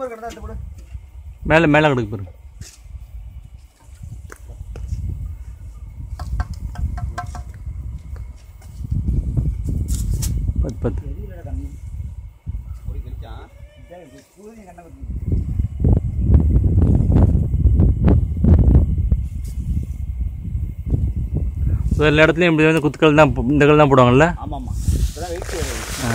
கிடந்தா எடுத்து போடு மேலே மேலே கிடக்கு பாருங்க பத்து பத்து தெரியல கண்ணு ஒரு கிழிச்சான் பூதி கண்ணை குத்தி எல்லா இடத்துலையும் இப்படி வந்து குத்துக்கள் தான் போ- இந்த கல் தான் போடுவாங்கல்ல ஆமாம் ஆமாம் இப்போதான் வெயிட் வருது ஆ.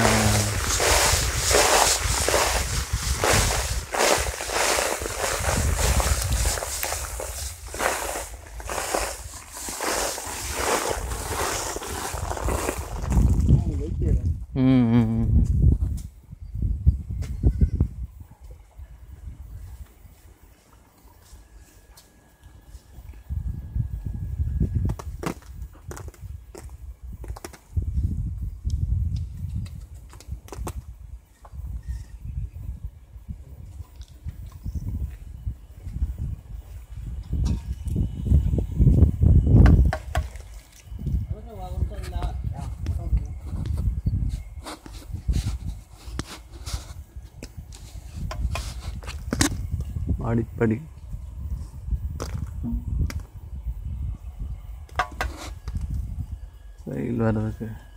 வெயிட் வருது ம் ம் ம் ம். அடிப்படி வெயில் வர்றதுக்கு